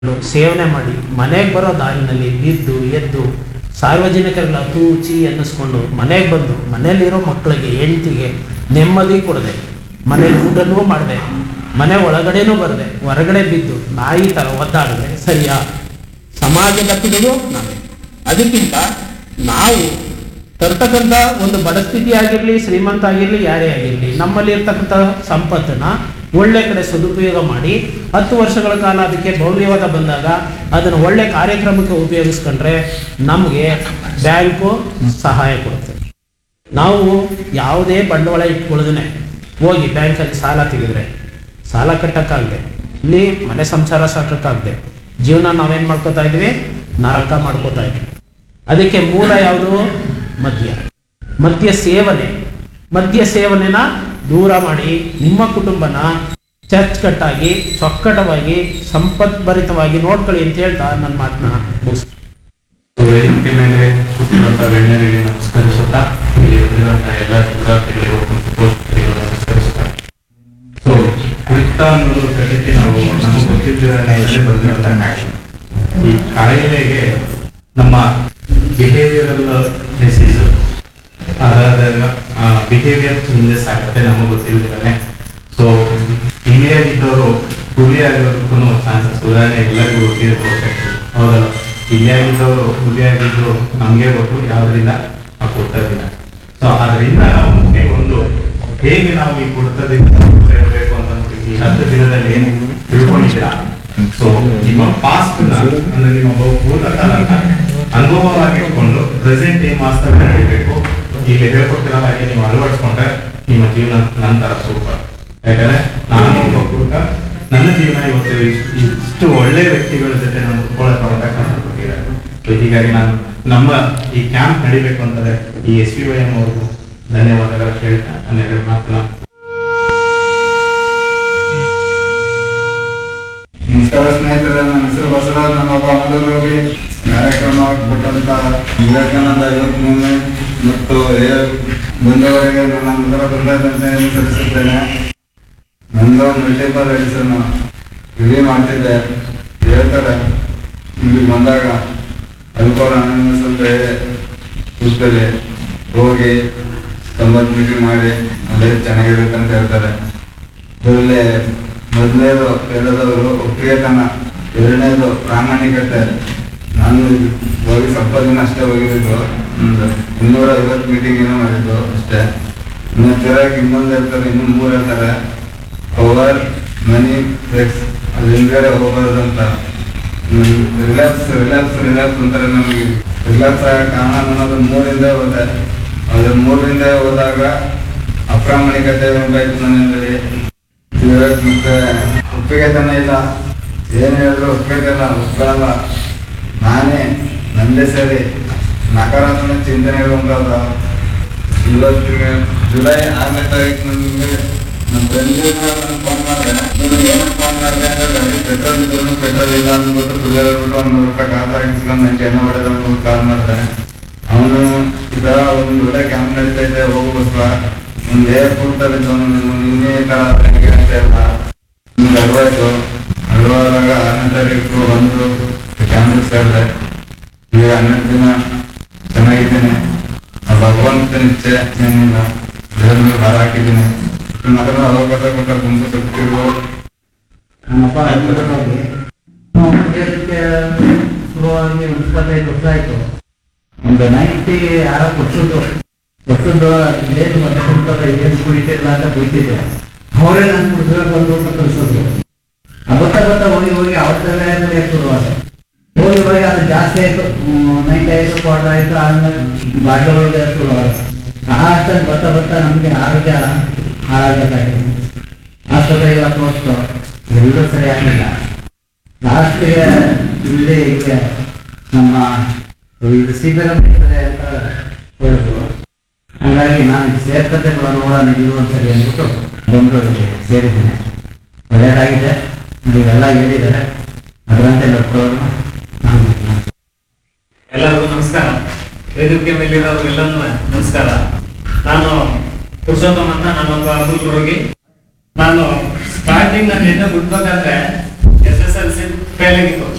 ಸೇವನೆ ಮಾಡಿ ಮನೆಗೆ ಬರೋ ದಾರಿನಲ್ಲಿ ಬಿದ್ದು ಎದ್ದು ಸಾರ್ವಜನಿಕರೆಲ್ಲ ತೂಚಿ ಅನ್ನಿಸ್ಕೊಂಡು ಮನೆಗೆ ಬಂದು ಮನೆಯಲ್ಲಿರೋ ಮಕ್ಕಳಿಗೆ ಹೆಂಡತಿಗೆ ನೆಮ್ಮದಿ ಕೊಡದೆ ಮನೇಲಿ ಊಟನೂ ಮಾಡಿದೆ ಮನೆ ಒಳಗಡೆನೂ ಬರದೆ ಹೊರಗಡೆ ಬಿದ್ದು ನಾಯಿ ಥರ ಒದ್ದಾಡಿದ್ರೆ ಸರಿಯಾ ಸಮಾಜದ ಪಿಡುಗು ನಾವೇ ಅದಕ್ಕಿಂತ ನಾವು ತರ್ತಕ್ಕಂಥ ಒಂದು ಬಡ ಸ್ಥಿತಿ ಆಗಿರಲಿ ಶ್ರೀಮಂತ ಆಗಿರಲಿ ಯಾರೇ ಆಗಿರಲಿ ನಮ್ಮಲ್ಲಿ ಇರ್ತಕ್ಕಂಥ ಸಂಪತ್ತನ್ನ ಒಳ್ಳೆ ಕಡೆ ಸದುಪಯೋಗ ಮಾಡಿ ಹತ್ತು ವರ್ಷಗಳ ಕಾಲ ಅದಕ್ಕೆ ಭವ್ಯವಾದ ಬಂದಾಗ ಅದನ್ನು ಒಳ್ಳೆ ಕಾರ್ಯಕ್ರಮಕ್ಕೆ ಉಪಯೋಗಿಸ್ಕೊಂಡ್ರೆ ನಮಗೆ ಬ್ಯಾಂಕು ಸಹಾಯ ಕೊಡುತ್ತೆ ನಾವು ಯಾವುದೇ ಬಂಡವಾಳ ಇಟ್ಕೊಳ್ಳೋದನ್ನೇ ಹೋಗಿ ಬ್ಯಾಂಕಲ್ಲಿ ಸಾಲ ತೆಗೆದ್ರೆ ಸಾಲ ಕಟ್ಟಕ್ಕಾಗದೆ ಇಲ್ಲಿ ಮನೆ ಸಂಸಾರ ಸಾಕಕ್ಕಾಗದೆ ಜೀವನ ನಾವೇನು ಮಾಡ್ಕೋತಾ ಇದ್ವಿ ನರಕ ಮಾಡ್ಕೋತಾ ಇದ್ವಿ ಅದಕ್ಕೆ ಮೂಲ ಯಾವುದು ಮದ್ಯ ಮದ್ಯ ಸೇವನೆ ಮದ್ಯ ಸೇವನೆನ ದೂರ ಮಾಡಿ ನಿಮ್ಮ ಕುಟುಂಬನ ಚರ್ಚ್ಕಟ್ಟಾಗಿ ಚೊಕ್ಕಟವಾಗಿ ಸಂಪದ್ಭರಿತವಾಗಿ ನೋಡ್ಕೊಳ್ಳಿ ಅಂತ ಹೇಳ್ತಾ ನನ್ನ ಮಾತನ್ನ ಮುಗಿಸ್ತೀನಿ ವೇದಿಕೆ ಮೇಲೆ ಕೂತಿರುವಂತಹ ಗಣ್ಯರಿಗೆ ನಮಸ್ಕರಿಸುತ್ತಾ ಇಲ್ಲಿ ಬಂದಿರುವಂತಹ ಎಲ್ಲ ವಿದ್ಯಾರ್ಥಿಗಳಿಗೂ ಮತ್ತು ಪೋಷಕರಿಗೂ ನಮಸ್ಕರಿಸುತ್ತಾ ಸೊ ಕುರಿತ ಅನ್ನೋದು ಕಡೆಗೆ ನಾವು ನಮಗೆ ಗೊತ್ತಿದ್ದರೆ ಬಂದಿರುವಂತಹ ಈ ಕಾಯಿಲೆಗೆ ನಮ್ಮ ಬಿಹೇವಿಯರಲ್ ಡಿಸೀಸ್ ಅದಾದಾಗ ಬಿಹೇವಿಯರ್ ಚೇಂಜಸ್ ಆಗುತ್ತೆ ನಮಗೆ ಗೊತ್ತಿಲ್ಲದೇ ಸೊ ಇಲ್ಲಿಯಾಗಿದ್ದವರು ಹುಲಿಯಾಗೋದಕ್ಕೂ ಚಾನ್ಸಸ್ ಉದಾಹರಣೆ ಎಲ್ಲರಿಗೂ ಗೊತ್ತಿರಬಹುದು ಹೌದಲ್ಲ ಇಲ್ಲಿಯಾಗಿದ್ದವರು ಹುಲಿಯಾಗಿದ್ದು ನಮಗೆ ಗೊತ್ತು ಯಾವುದರಿಂದ ಆ ಕುರ್ತದಿಂದ ಸೊ ಅದರಿಂದ ನಾವು ಮುಖ್ಯ ಒಂದು ಹೇಗೆ ನಾವು ಈ ಕುರ್ತದಿಂದ ಇರಬೇಕು ಅಂತ ಈ ಹತ್ತು ದಿನದಲ್ಲಿ ಏನು ತಿಳ್ಕೊಂಡಿದ್ದೀರಾ ಸೊ ನಿಮ್ಮ ಪಾಸ್ಟ್ ಅಂದ್ರೆ ನಿಮ್ಮ ಬಹು- ಭೂತಕಾಲನ ಅನುಭವವಾಗಿಟ್ಕೊಂಡು ಪ್ರೆಸೆಂಟ್ ಏನ್ ಮಾಸ್ತರ್ ನಡೀಬೇಕು ಈಗ ಹೇಳ್ಕೊಟ್ಟಿರೋ ಹಾಗೆ ನೀವು ಅಳವಡಿಸ್ಕೊಂಡ್ರೆ ನಿಮ್ಮ ಜೀವನ ನಂತರ ಸೂಪರ್ ಯಾಕಂದ್ರೆ ನಾನು ಒಬ್ಬ ಕುರುಕ ನನ್ನ ಜೀವನ ಇವತ್ತು ಇಷ್ಟು- ಇಷ್ಟು ಒಳ್ಳೆ ವ್ಯಕ್ತಿಗಳ ಜೊತೆ ನಾನು ಕುತ್ಕೊಳ್ಳೋಕೆ ಅವಕಾಶ ಕೊಟ್ಟಿದ್ದಾರೆ So ಹೀಗಾಗಿ ನಾನು ನಮ್ಮ ಈ ಕ್ಯಾಂಪ್ ನಡಿಬೇಕು ಅಂತಂದ್ರೆ ಈ ಎಸ್ ಪಿ ವೈ ಎಂ ಅವ್ರಿಗೂ ಧನ್ಯವಾದಗಳು ಹೇಳ್ತಾ ನನ್ನ ಎರಡು ಮಾತನ್ನ ನಮಸ್ಕಾರ ಸ್ನೇಹಿತರೆ ನನ್ನ ಹೆಸರು ಬಸವರಾಜ್ ನಮ್ಮೊಬ್ಬ ಮಂಗಳೂರಿಗೆ ಕಾರ್ಯಕ್ರಮ ಕೊಟ್ಟಂತ ವಿವೇಕಾನಂದ ಯುವಕ ಮೂವ್ಮೆಂಟ್ ಮತ್ತು ಎ- ಬಂದವರಿಗೆ ನನ್ನ ಮೊದಲ ಕೃತಜ್ಞತೆಯನ್ನು ಸಲ್ಲಿಸುತ್ತೇನೆ ನಂದು ಮಲ್ಟಿಪಲ್ ಎಡಿಸನ್ ರಿವ್ಯೂ ಮಾಡ್ತಿದ್ದೆ ಹೇಳ್ತಾರೆ ಇಲ್ಲಿ ಬಂದಾಗ ಅಲ್ಕೋಲ್ ಅನಾನಸ್ ಅಂತ ಕೂತಲ್ಲಿ ಹೋಗಿ ತೊಂಬತ್ತು ಮೀಟಿಂಗ್ ಮಾಡಿ ಅಲ್ಲೇ ಚೆನ್ನಾಗಿರುತ್ತೆ ಅಂತ ಹೇಳ್ತಾರೆ ಇದರಲ್ಲಿ ಮೊದಲನೇದು ಹೇಳದವರು ಒಪ್ಪಿಗೆತನ ಎರಡನೇದು ಪ್ರಾಮಾಣಿಕತೆ ನಾನು ಹೋಗಿ ಸ್ವಲ್ಪ ದಿನ ಅಷ್ಟೇ ಹೋಗಿದ್ದು ಒಂದು ಇನ್ನೂರ ಐವತ್ತು ಮೀಟಿಂಗ್ ಏನೋ ಮಾಡಿದ್ದು ಅಷ್ಟೇ ಇನ್ನು ತಿರಾಗಿ ಇನ್ನೊಂದು ಹೇಳ್ತಾರೆ ಇನ್ನೂ ಮೂರು ಹೇಳ್ತಾರೆ ಪವರ್ ಮನಿ ಫ್ಲೆಕ್ಸ್ ಅದು ಹಿಂದ್ಗಡೆ ಹೋಗ್ಬಾರ್ದು ಅಂತ ರಿಲ್ಯಾಕ್ಸ್ ರಿಲ್ಯಾಕ್ಸ್ ರಿಲ್ಯಾಕ್ಸ್ ಅಂತಾರೆ ನಮಗೆ ರಿಲ್ಯಾಕ್ಸ್ ಆಗ ಕಾರಣ ಅನ್ನೋದು ಮೂರಿಂದ ಹೋದೆ ಅದು ಮೂರಿಂದ ಹೋದಾಗ ಅಪ್ರಾಮಾಣಿಕತೆ ಉಂಟಾಯ್ತು ನನ್ನಲ್ಲಿ ಇವತ್ತು ಮತ್ತೆ ಒಪ್ಪಿಗೆತನ ಇಲ್ಲ ಏನು ಹೇಳಿದ್ರು ಒಪ್ಪಿಗೆಲ್ಲ ಒಪ್ಕೊಳ್ಳಲ್ಲ ನಾನೇ ನಂದೇ ಸರಿ ನಕಾರಾತ್ಮಕ ಚಿಂತನೆಗಳು ಉಂಟಾದ ಇವತ್ತಿಗೆ ಜುಲೈ ಆರನೇ ತಾರೀಕು ನನಗೆ ನಮ್ಮ ಫ್ರೆಂಡಿಗೆ ಫೋನ್ ಮಾಡಿದೆ ನೀನು ಏನಕ್ಕೆ ಫೋನ್ ಮಾಡಿದೆ ಅಂದ್ರೆ ಪೆಟ್ರೋಲ್ ಇದ್ರು ಪೆಟ್ರೋಲ್ ಇಲ್ಲ ಅಂದ್ಬಿಟ್ಟು ಸುಳ್ಳು ಹೇಳ್ಬಿಟ್ಟು ಒಂದು ನೂರು ರೂಪಾಯಿ ಕಾರ್ ಹಾಕಿಸ್ಕೊಂಡು ನಂಗೆ ಏನೋ ಹೊಡೆದ ಅಂದ್ಬಿಟ್ಟು ಕಾಲ್ ಮಾಡಿದೆ ಅವನು ಈ ಥರ ಒಂದು ಒಳ್ಳೆ ಕ್ಯಾಂಪ್ ನಡೀತಾ ಇದೆ ಹೋಗೋಸ್ಕರ ಒಂದು ಏರ್ಪೋರ್ಟ್ ಅಲ್ಲಿ ಇದ್ದವನು ನೀನು ನಿನ್ನೆ ಈ ಥರ ನನಗೆ ಅಂತ ಇಲ್ಲ ನಿಮ್ಗೆ ಅಲ್ವಾಯ್ತು ಅಲ್ವಾದಾಗ ಆರನೇ ತಾರೀಕು ಬಂದು ಕ್ಯಾಂಪ್ ಸೇರಿದೆ ಈಗ ಹನ್ನೆರಡು ದಿನ ಚೆನ್ನಾಗಿದ್ದೇನೆ ಆ ಭಗವಂತನ ಇಚ್ಛೆ ಏನಿಲ್ಲ ದೇವ್ರ ಮೇಲೆ ಭಾರ ಹಾಕಿದ್ದೀನಿ ಮಗನ ಅವಕಾಶ ಕೊಟ್ಟ ಗುಂಪು ಸುತ್ತಿರು ನಮ್ಮಪ್ಪ ಹೈದರಾಬಾದ್ಗೆ ನಾವು ಮುಗಿಯೋದಕ್ಕೆ ಶುರುವಾಗಿ ಒಂದು ಇಪ್ಪತ್ತೈದು ವರ್ಷ ಆಯ್ತು ಒಂದು ನೈಂಟಿ ಯಾರೋ ಕೊಡ್ಸಿದ್ದು ಕೊಟ್ಟಿದ್ದು ಏನು ಮತ್ತೆ ಕೊಡ್ತಾರೆ ಏನು ಕುಡಿತಿಲ್ಲ ಅಂತ ಕುಡಿತಿದ್ದೆ ಅವರೇ ನಾನು ಕುಡಿಸ್ಬೇಕು ಬಂದು ಅಂತ ಕಳಿಸೋದು ಅವತ್ತ ಬತ್ತ ಹೋಗಿ ಹೋಗಿ ಅವತ್ತಲ್ಲೇ ಶುರುವಾದ ಹೋಗಿ ಹೋಗಿ ಅದು ಜಾಸ್ತಿ ಆಯ್ತು ನೈಂಟಿ ಆಯ್ತು ಕ್ವಾರ್ಟರ್ ಆಯ್ತು ಆದ್ಮೇಲೆ ಬಾಟ್ಲೊಳಗೆ ಶುರುವಾದ ಆ ಅಷ್ಟೊಂದು ಬತ್ತ ಬತ್ತ ನಮಗೆ ಆರೋಗ್ಯ ಹಾಳಾಗಬೇಕಾಗಿದೆ ಆಸ್ಪತ್ರೆಗೆಲ್ಲ ತೋರಿಸ್ತು ಎಲ್ಲೂ ಸರಿ ಆಗಲಿಲ್ಲ ಲಾಸ್ಟಿಗೆ ಇಲ್ಲಿ ಈಗ ನಮ್ಮ ಇದು ಶಿಬಿರ ನಡೀತದೆ ಅಂತ ಹೇಳಿದ್ರು ಹಾಗಾಗಿ ನಾನು ಸೇರ್ಕತೆ ಕೂಡ ನೋಡೋಣ ಇದು ಒಂದ್ಸರಿ ಅಂದ್ಬಿಟ್ಟು ಬಂದು ಇಲ್ಲಿ ಸೇರಿದ್ದೀನಿ ಒಳ್ಳೆಯದಾಗಿದೆ ನೀವೆಲ್ಲ ಹೇಳಿದ್ದಾರೆ ಅದರಂತೆ ನಡ್ಕೊಳ್ಳೋಣ ನಾನು ಎಲ್ಲರಿಗೂ ನಮಸ್ಕಾರ ವೇದಿಕೆ ಮೇಲಿರೋರಿಗೆಲ್ಲನೂ ನಮಸ್ಕಾರ ನಾನು ಪುರುಷೋತ್ತಮ ಅಂತ ನಾನೊಬ್ಬ ಹುಡುಗಿ ನಾನು ಸ್ಟಾರ್ಟಿಂಗ್ ನಾನು ಎಣ್ಣೆ ಬಿಡ್ಬೇಕಾದ್ರೆ S S L C fail ಆಗಿತ್ತು